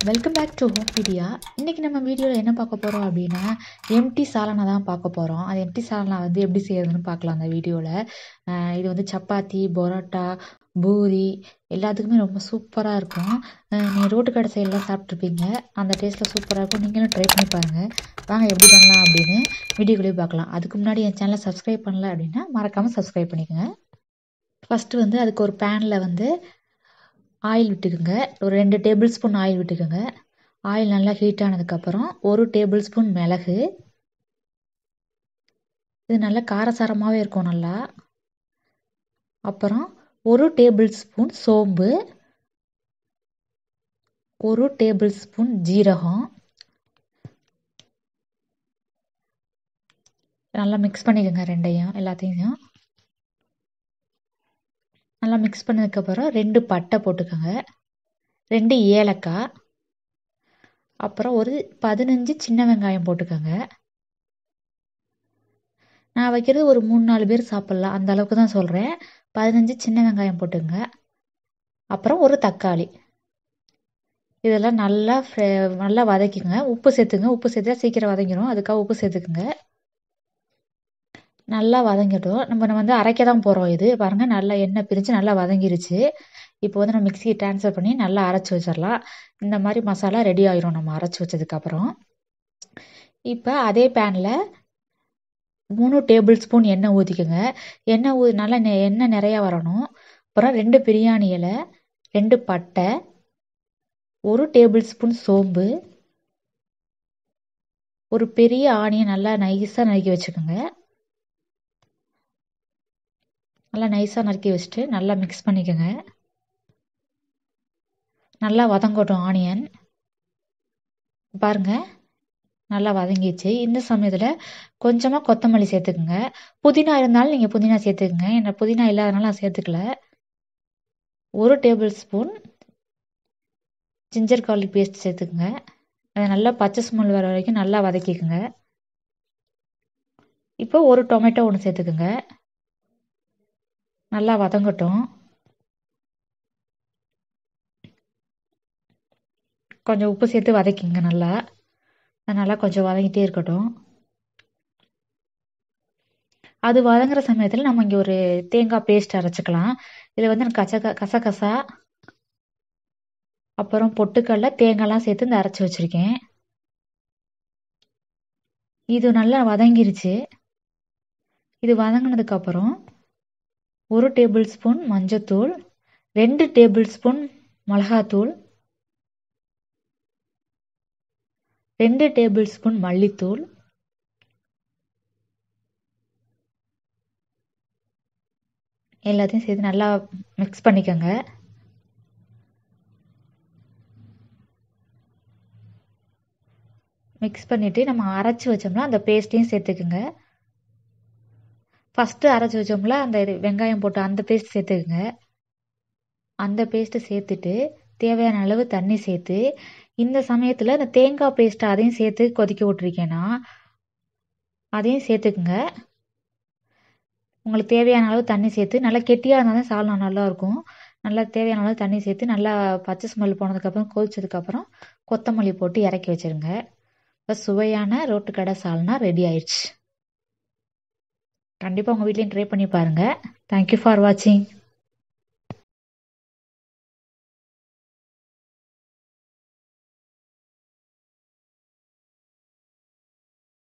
welcome back to ஹோம்பீடியா இன்றைக்கி நம்ம வீடியோவில் என்ன பார்க்க போகிறோம் அப்படின்னா எம்டி சாலனை தான் பார்க்க போகிறோம் அது எம்டி சாலனை வந்து எப்படி செய்யறதுன்னு பார்க்கலாம் அந்த வீடியோவில் இது வந்து சப்பாத்தி பரோட்டா பூரி எல்லாத்துக்குமே ரொம்ப சூப்பராக இருக்கும் நீங்கள் ரோட்டு கடை சைடெலாம் சாப்பிட்ருப்பீங்க அந்த டேஸ்ட்டில் சூப்பராக இருக்கும் நீங்களும் ட்ரை பண்ணி பாருங்கள் வாங்க எப்படி பண்ணலாம் அப்படின்னு வீடியோக்குள்ளேயே பார்க்கலாம் அதுக்கு முன்னாடி என் சேனலை சப்ஸ்கிரைப் பண்ணல அப்படின்னா மறக்காமல் சப்ஸ்கிரைப் பண்ணிக்கோங்க ஃபஸ்ட்டு வந்து அதுக்கு ஒரு பேனில் வந்து ஆயில் விட்டுக்குங்க ஒரு ரெண்டு டேபிள் ஸ்பூன் ஆயில் விட்டுக்குங்க ஆயில் நல்லா ஹீட் ஆனதுக்கப்புறம் ஒரு டேபிள் ஸ்பூன் மிளகு இது நல்லா காரசாரமாகவே இருக்கும் நல்லா அப்புறம் ஒரு டேபிள் ஸ்பூன் சோம்பு ஒரு டேபிள் ஸ்பூன் ஜீரகம் நல்லா மிக்ஸ் பண்ணிக்கோங்க ரெண்டையும் எல்லாத்தையும் நல்லா மிக்ஸ் பண்ணதுக்கப்புறம் ரெண்டு பட்டை போட்டுக்கோங்க ரெண்டு ஏலக்காய் அப்புறம் ஒரு பதினஞ்சு சின்ன வெங்காயம் போட்டுக்கோங்க நான் வைக்கிறது ஒரு மூணு நாலு பேர் சாப்பிட்லாம் அந்த அளவுக்கு தான் சொல்கிறேன் பதினஞ்சு சின்ன வெங்காயம் போட்டுங்க அப்புறம் ஒரு தக்காளி இதெல்லாம் நல்லா நல்லா வதக்கிங்க உப்பு சேர்த்துங்க உப்பு சேர்த்தா சீக்கிரம் வதங்கிடும் அதுக்காக உப்பு சேர்த்துக்குங்க நல்லா வதங்கட்டும் நம்ம வந்து அரைக்க தான் போகிறோம் இது பாருங்கள் நல்லா எண்ணெய் பிரிஞ்சு நல்லா வதங்கிருச்சு இப்போ வந்து நம்ம மிக்சியை ட்ரான்ஸ்ஃபர் பண்ணி நல்லா அரைச்சி வச்சிடலாம் இந்த மாதிரி மசாலா ரெடி ஆயிரும் நம்ம அரைச்சி வச்சதுக்கப்புறம் இப்போ அதே பேனில் மூணு டேபிள் ஸ்பூன் எண்ணெய் ஊற்றிக்கோங்க எண்ணெய் ஊ நல்லா எண்ணெய் நிறையா வரணும் அப்புறம் ரெண்டு பிரியாணி இலை ரெண்டு பட்டை ஒரு டேபிள் ஸ்பூன் சோம்பு ஒரு பெரிய ஆனியை நல்லா நைஸாக நறுக்கி வச்சுக்கோங்க நல்லா நைஸாக நறுக்கி வச்சுட்டு நல்லா மிக்ஸ் பண்ணிக்கோங்க நல்லா வதங்கட்டும் ஆனியன் பாருங்கள் நல்லா வதங்கிச்சு இந்த சமயத்தில் கொஞ்சமாக கொத்தமல்லி சேர்த்துக்குங்க புதினா இருந்தாலும் நீங்கள் புதினா சேர்த்துக்குங்க என்ன புதினா இல்லாதனால நான் சேர்த்துக்கல ஒரு tablespoon ginger garlic paste சேர்த்துக்குங்க அதை நல்லா பச்சை ஸ்மெல் வர வரைக்கும் நல்லா வதக்கிக்குங்க இப்போ ஒரு டொமேட்டோ ஒன்று சேர்த்துக்குங்க நல்லா வதங்கட்டும் கொஞ்சம் உப்பு சேர்த்து வதக்கிங்க நல்லா நல்லா கொஞ்சம் வதங்கிட்டே இருக்கட்டும் அது வதங்குற சமயத்தில் நம்ம இங்கே ஒரு தேங்காய் பேஸ்ட் அரைச்சிக்கலாம் இதில் வந்து கச கசகசா அப்புறம் பொட்டுக்கடல தேங்காய்லாம் சேர்த்து இந்த அரைச்சி வச்சுருக்கேன் இது நல்லா வதங்கிருச்சு இது வதங்கினதுக்கப்புறம் ஒரு டேபிள் ஸ்பூன் மஞ்சத்தூள் ரெண்டு டேபிள் ஸ்பூன் மிளகாத்தூள் ரெண்டு டேபிள் ஸ்பூன் மல்லித்தூள் எல்லாத்தையும் சேர்த்து நல்லா மிக்ஸ் பண்ணிக்கோங்க மிக்ஸ் பண்ணிவிட்டு நம்ம அரைச்சி வச்சோம்னா அந்த பேஸ்ட்டையும் சேர்த்துக்குங்க ஃபஸ்ட்டு அரைச்சி வச்சோம்ல அந்த இது வெங்காயம் போட்டு அந்த பேஸ்ட் சேர்த்துக்குங்க அந்த பேஸ்ட்டு சேர்த்துட்டு தேவையான அளவு தண்ணி சேர்த்து இந்த சமயத்தில் இந்த தேங்காய் பேஸ்ட்டை அதையும் சேர்த்து கொதிக்க விட்ருக்கேன்னா அதையும் சேர்த்துக்குங்க உங்களுக்கு தேவையான அளவு தண்ணி சேர்த்து நல்லா கெட்டியாக இருந்தால் தான் சால்னா நல்லாயிருக்கும் நல்லா தேவையான அளவு தண்ணி சேர்த்து நல்லா பச்சை ஸ்மெல் போனதுக்கப்புறம் கொதிச்சதுக்கப்புறம் கொத்தமல்லி போட்டு இறக்கி வச்சுருங்க இப்போ சுவையான ரோட்டு கடை சால்னா ரெடி ஆயிடுச்சு கண்டிப்பாக உங்கள் வீட்லேயும் ட்ரை பண்ணி பாருங்கள் தேங்க்யூ ஃபார் வாட்சிங்